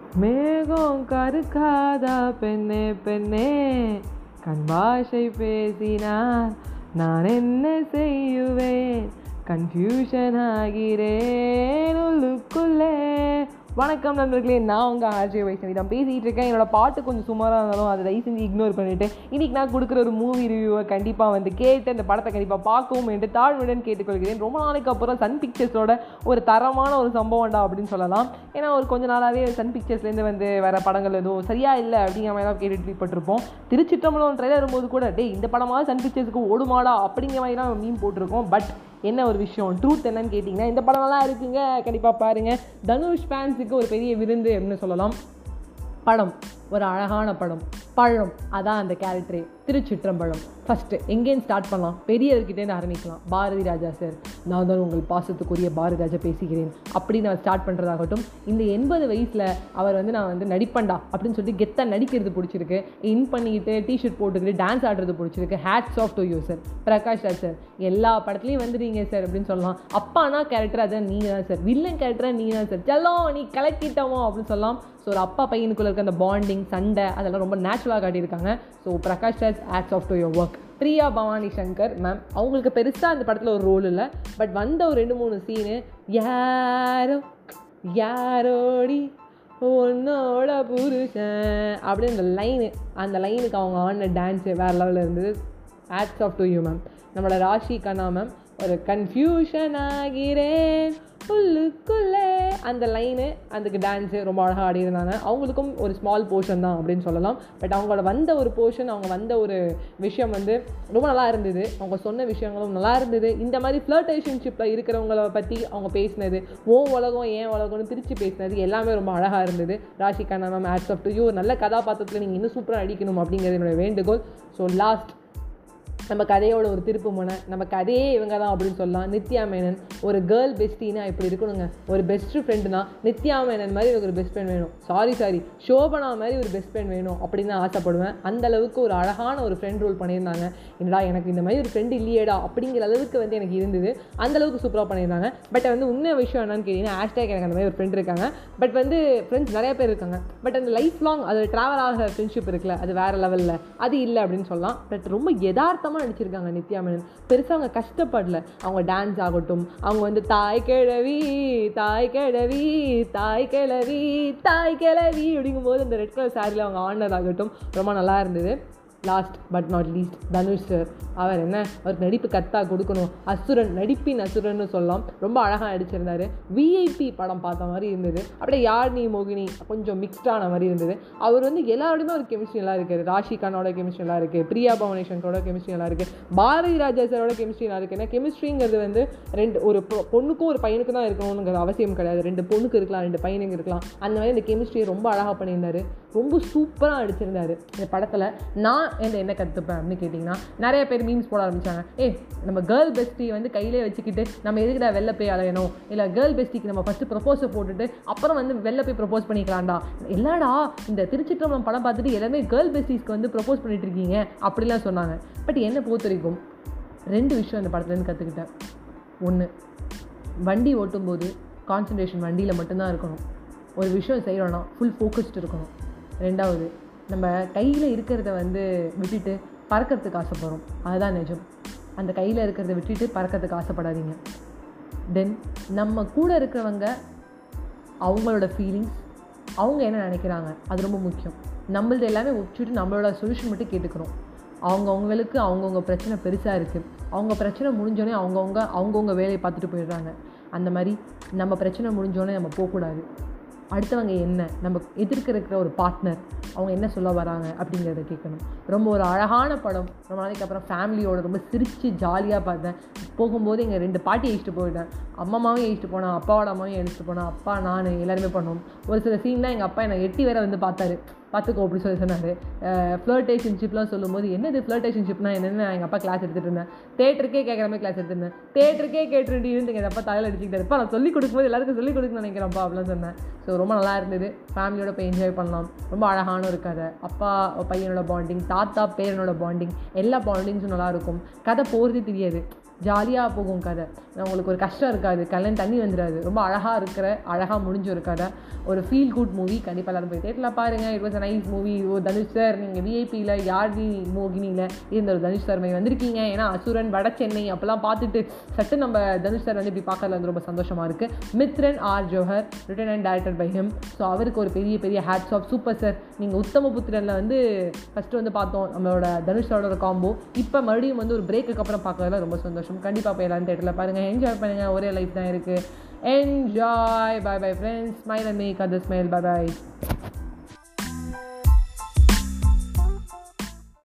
மேகம் கருக்காதா பெண்ணே பெண்ணே கண் பாஷை பேசினார் நான் என்ன செய்யுவேன் கன்ஃபியூஷன் ஆகிறேன் உள்ளுக்குள்ளே வணக்கம் நண்பர்களே நான் உங்கள் ஆர்ஜே வைஷ்ணவி தான் பேசிகிட்டு இருக்கேன் என்னோட பாட்டு கொஞ்சம் சுமாராக இருந்தாலும் அதை தயவு செஞ்சு இக்னோர் பண்ணிவிட்டு இன்றைக்கி நான் கொடுக்குற ஒரு மூவி ரிவ்யூவை கண்டிப்பாக வந்து கேட்டு அந்த படத்தை கண்டிப்பாக பார்க்கவும் என்று தாழ்வுடன் கேட்டுக்கொள்கிறேன் ரொம்ப நாளைக்கு அப்புறம் சன் பிக்சர்ஸோட ஒரு தரமான ஒரு சம்பவம்டா அப்படின்னு சொல்லலாம் ஏன்னா ஒரு கொஞ்ச நாளாகவே சன் பிக்சர்ஸ்லேருந்து வந்து வர படங்கள் எதுவும் சரியா இல்லை அப்படிங்கிற மாதிரி தான் கேட்டுப்பட்டிருப்போம் திருச்சிற்றம்பலம் ட்ரெயிலர் வரும்போது கூட டேய் இந்த படமாக சன் பிக்சர்ஸுக்கு ஓடுமாடா அப்படிங்கிற மாதிரி தான் மீன் போட்டிருக்கோம் பட் என்ன ஒரு விஷயம் ட்ரூத் என்னன்னு கேட்டிங்கன்னா இந்த படம்லாம் இருக்குங்க கண்டிப்பாக பாருங்கள் தனுஷ் ஃபேன்ஸுக்கு ஒரு பெரிய விருந்து அப்படின்னு சொல்லலாம் படம் ஒரு அழகான படம் பழம் அதான் அந்த கேரக்டரே திருச்சிற்றம்பழம் ஃபஸ்ட்டு எங்கேன்னு ஸ்டார்ட் பண்ணலாம் பெரியவர்கிட்டேருந்து ஆரம்பிக்கலாம் பாரதி ராஜா சார் நான் தான் உங்கள் பாசத்துக்குரிய பாரதி ராஜா பேசுகிறேன் அப்படின்னு நான் ஸ்டார்ட் பண்ணுறதாகட்டும் இந்த எண்பது வயசில் அவர் வந்து நான் வந்து நடிப்பண்டா அப்படின்னு சொல்லிட்டு கெத்தாக நடிக்கிறது பிடிச்சிருக்கு இன் பண்ணிக்கிட்டு டிஷர்ட் போட்டுக்கிட்டு டான்ஸ் ஆடுறது பிடிச்சிருக்கு hats off to you sir Prakash Raj sir எல்லா படத்துலையும் வந்துடுறீங்க சார் அப்படின்னு சொல்லலாம் அப்பானா கேரக்டர் அதான் நீங்கள் தான் சார் வில்லன் கேரக்டராக நீங்கள் தான் சார் செல்லம் நீ கலக்கிட்டோமோ அப்படின்னு சொல்லலாம் ஸோ ஒரு அப்பா பையனுக்குள்ள இருக்க அந்த பாண்டிங் சண்டை அதெல்லாம் ரொம்ப நேச்சுரலாக காட்டியிருக்காங்க so Prakash Raj hats off to your work Priya Bhavani Shankar ma'am அவங்களுக்கு பெருசாக அந்த படத்தில் ஒரு ரோல் இல்லை பட் வந்த ஒரு ரெண்டு மூணு சீனு யாரோ யாரோடி உன்னோட புருஷன் அப்படின்னு அந்த லைனு அந்த லைனுக்கு அவங்க ஆடின டான்ஸு வேறு லெவலில் இருந்தது hats off to you ma'am நம்மளோட ராஷி கண்ணா மேம் ஒரு கன்ஃபியூஷன் ஆகிறேன் உள்ளுக்குள்ளே அந்த லைனு அதுக்கு டான்ஸு ரொம்ப அழகாக ஆடியிருந்தாங்க அவங்களுக்கும் ஒரு ஸ்மால் போர்ஷன் தான் அப்படின்னு சொல்லலாம் பட் அவங்களோட வந்த ஒரு போர்ஷன் அவங்க வந்த ஒரு விஷயம் வந்து ரொம்ப நல்லா இருந்தது அவங்க சொன்ன விஷயங்களும் நல்லா இருந்தது இந்த மாதிரி ஃப்ளர்டேஷன்ஷிப்பில் இருக்கிறவங்கள பற்றி அவங்க பேசினது ஓ உலகம் ஏன் உலகம்னு பிரித்து பேசினது எல்லாமே ரொம்ப அழகாக இருந்தது Rashi Khanna ma'am hats off to you நல்ல கதாபாத்திரத்தில் நீங்கள் இன்னும் சூப்பராக அடிக்கணும் அப்படிங்கிறது என்னோட வேண்டுகோள் ஸோ லாஸ்ட் நம்ம கதையோட ஒரு திருப்பு முனை நம்ம கதையே இவங்க தான் அப்படின்னு சொல்லலாம் நித்யா மேனன் ஒரு கேர்ள் பெஸ்டினா இப்படி இருக்கணுங்க ஒரு பெஸ்ட் ஃப்ரெண்டுனா நித்யா மேனன் மாதிரி எனக்கு ஒரு பெஸ்ட் ஃப்ரெண்ட் வேணும் சாரி சாரி சோபனா மாதிரி ஒரு பெஸ்ட் ஃப்ரெண்ட் வேணும் அப்படின்னு நான் ஆசைப்படுவேன் அந்த அளவுக்கு ஒரு அழகான ஒரு ஃப்ரெண்ட் ரோல் பண்ணியிருந்தாங்க என்னடா எனக்கு இந்த மாதிரி ஒரு ஃப்ரெண்டு இல்லையேடா அப்படிங்கிற அளவுக்கு வந்து எனக்கு இருந்தது அந்த அளவுக்கு சூப்பராக பண்ணியிருந்தாங்க பட் வந்து உண்மை விஷயம் என்னன்னு கேட்டிங்கன்னா ஹேஷ்டேக் எனக்கு அந்த மாதிரி ஒரு ஃப்ரெண்ட் இருக்காங்க பட் வந்து ஃப்ரெண்ட்ஸ் நிறைய பேர் இருக்காங்க பட் அந்த லைஃப் லாங் அது ட்ராவல் ஆகிற ஃப்ரெண்ட்ஷிப் இருக்குல்ல அது வேறு லெவலில் அது இல்லை அப்படின்னு சொல்லலாம் பட் ரொம்ப யதார்த்தமாக நடிச்சிருக்காங்க நித்யா மேனன் பெருசாக அவங்க கஷ்டப்படல அவங்க டான்ஸ் ஆகட்டும் அவங்க வந்து தாய் கிழவி தாய் கிழவி தாய் கிழவி தாய் கிழவி அப்படிங்கும்போது அந்த ரெட் கலர் சாரியில் அவங்க ஆடினதாகட்டும் ரொம்ப நல்லா இருந்தது last but not least Dhanush sir அவர் என்ன அவருக்கு நடிப்பு கத்தா கொடுக்கணும் அசுரன் நடிப்பின் அசுரன்னு சொல்லலாம் ரொம்ப அழகாக நடிச்சிருந்தாரு விஐபி படம் பார்த்த மாதிரி இருந்தது அப்படியே யார் நீ மோகினி கொஞ்சம் மிக்ஸ்டான மாதிரி இருந்தது அவர் வந்து எல்லாரோடையுமே ஒரு கெமிஸ்ட்ரி நல்லா இருக்குது ராஷி கண்ணோட கெமிஸ்ட்ரி நல்லா இருக்குது பிரியா பவனேஸ்வரோட கெமிஸ்ட்ரி நல்லா இருக்குது பாரதி ராஜா சாரோட கெமிஸ்ட்ரி நல்லா இருக்குது ஏன்னா கெமிஸ்ட்ரிங்கிறது வந்து ரெண்டு ஒரு பொ- பொண்ணுக்கும் ஒரு பையனுக்கு தான் இருக்கணுங்கிற அவசியம் கிடையாது ரெண்டு பொண்ணுக்கு இருக்கலாம் ரெண்டு பையனுக்கு இருக்கலாம் அந்த மாதிரி இந்த கெமிஸ்ட்ரியை ரொம்ப அழகாக பண்ணியிருந்தாரு ரொம்ப சூப்பராக நடிச்சிருந்தாரு இந்த படத்தில் நான் என்ன என்ன கற்றுப்பேன் அப்படின்னு கேட்டிங்கன்னா நிறைய பேர் மீம்ஸ் போட ஆரம்பிச்சாங்க ஏய் நம்ம கேர்ள் பெஸ்டி வந்து கையிலே வச்சுக்கிட்டு நம்ம எதுக்குடா வெளில போய் அலையணும் இல்லை கேர்ள் பெஸ்டிக்கு நம்ம ஃபஸ்ட்டு ப்ரொப்போஸை போட்டுட்டு அப்புறம் வந்து வெளில போய் ப்ரப்போஸ் பண்ணிக்கலாம்டா இல்லடா இந்த திருச்சிற்றம்பலம் படம் பார்த்துட்டு எல்லாமே கேர்ள் பெஸ்டிஸ்க்கு வந்து ப்ரப்போஸ் பண்ணிட்டு இருக்கீங்க அப்படிலாம் சொன்னாங்க பட் என்ன பொறுத்த வரைக்கும் ரெண்டு விஷயம் இந்த படத்துலேருந்து கற்றுக்கிட்டேன் ஒன்று வண்டி ஓட்டும்போது கான்சன்ட்ரேஷன் வண்டியில் மட்டும்தான் இருக்கணும் ஒரு விஷயம் செய்கிறோன்னா ஃபுல் ஃபோக்கஸ்டு இருக்கணும் ரெண்டாவது நம்ம கையில் இருக்கிறத வந்து விட்டுட்டு பறக்கிறதுக்கு ஆசைப்படுறோம் அதுதான் நிஜம் அந்த கையில் இருக்கிறத விட்டுட்டு பறக்கிறதுக்கு ஆசைப்படாதீங்க தென் நம்ம கூட இருக்கிறவங்க அவங்களோட ஃபீலிங்ஸ் அவங்க என்ன நினைக்கிறாங்க அது ரொம்ப முக்கியம் நம்மளது எல்லாமே வச்சுட்டு நம்மளோட சொல்யூஷன் மட்டும் கேட்டுக்கிறோம் அவங்கவுங்களுக்கு அவங்கவுங்க பிரச்சனை பெருசாக இருக்குது அவங்க பிரச்சனை முடிஞ்சோடனே அவங்கவுங்க அவங்கவுங்க வேலையை பார்த்துட்டு போயிடுறாங்க அந்த மாதிரி நம்ம பிரச்சனை முடிஞ்சோடனே நம்ம போகக்கூடாது அடுத்தவங்க என்ன நம்ம எதிர்க்க இருக்கிற ஒரு பார்ட்னர் அவங்க என்ன சொல்ல வராங்க அப்படிங்கிறத கேட்கணும் ரொம்ப ஒரு அழகான படம் ரொம்ப நாளைக்கு அப்புறம் ஃபேமிலியோட ரொம்ப சிரித்து ஜாலியாக பார்த்தேன் போகும்போது எங்கள் ரெண்டு பாட்டி அழிச்சிட்டு போயிட்டேன் அம்மாவும் அழிச்சிட்டு போனேன் அப்பாவோட அம்மாவையும் அழிச்சிட்டு போனேன் அப்பா நான் எல்லாருமே பண்ணோம் ஒரு சில சீன்லாம் எங்கள் அப்பா என்னை எட்டி வேற வந்து பார்த்தாரு பார்த்துக்கோ அப்படி சொல்லி சொன்னார் ஃப்ளர்டேஷன்ஷிப்லாம் சொல்லும்போது என்னது ஃப்ளர்டேஷன்ஷிப்னா என்னென்னு எங்கள் அப்பா கிளாஸ் எடுத்துகிட்டு இருந்தேன் தேட்டருக்கே கேட்குற மாதிரி கிளாஸ் எடுத்துருந்தேன் தேட்டருக்கே கேட்டுட்டு இருந்து எங்கள் அப்பா தலையில் அடிச்சுக்கிட்டாரு அப்பா நான் சொல்லிக் கொடுக்கும்போது எல்லாருக்கும் சொல்லிக் கொடுக்கணும்னு நினைக்கிறேன்ப்பா அப்படிலாம் சொன்னேன் ஸோ ரொம்ப நல்லா இருந்தது ஃபேமிலியோட போய் என்ஜாய் பண்ணலாம் ரொம்ப அழகான ஒரு கதை அப்பா பையனோட பாண்டிங் தாத்தா பேரனோட பாண்டிங் எல்லா பாண்டிங்ஸும் நல்லா இருக்கும் கதை போகிறதே தெரியாது ஜாலியாக போகும் கதை உங்களுக்கு ஒரு கஷ்டம் இருக்காது கல்யாணம் தண்ணி வந்துடாது ரொம்ப அழகாக இருக்கிற அழகாக முடிஞ்ச ஒரு கதை ஒரு ஃபீல் குட் மூவி கண்டிப்பாக எல்லாரும் போய் தேட்டரில் பாருங்கள் it was a nice movie oh Dhanush sir நீங்கள் விஐபியில் யாழ்னி மோகினியில் இருந்த ஒரு தனுஷ் சார் மாதிரி வந்திருக்கீங்க ஏன்னா அசுரன் வட சென்னை அப்போல்லாம் பார்த்துட்டு சட்டு நம்ம தனுஷ் சார் வந்து இப்படி பார்க்கறதுல வந்து ரொம்ப சந்தோஷமாக இருக்குது Mithran R Jawahar written and director by him so அவருக்கு ஒரு பெரிய பெரிய ஹேட்ஸ் ஆஃப் சூப்பர் சார் நீங்கள் உத்தம புத்திரனில் வந்து ஃபஸ்ட்டு வந்து பார்த்தோம் நம்மளோட தனுஷோட ஒரு காம்போ இப்போ மறுபடியும் வந்து ஒரு பிரேக்குக்கு அப்புறம் பார்க்கறதுல ரொம்ப சந்தோஷம் கண்டிப்பாக போய் எல்லாரும் தேட்டரில் பாருங்கள் என்ஜாய் பண்ணுங்கள் ஒரே லைஃப் தான் இருக்குது enjoy bye bye friends smile and make other smile bye by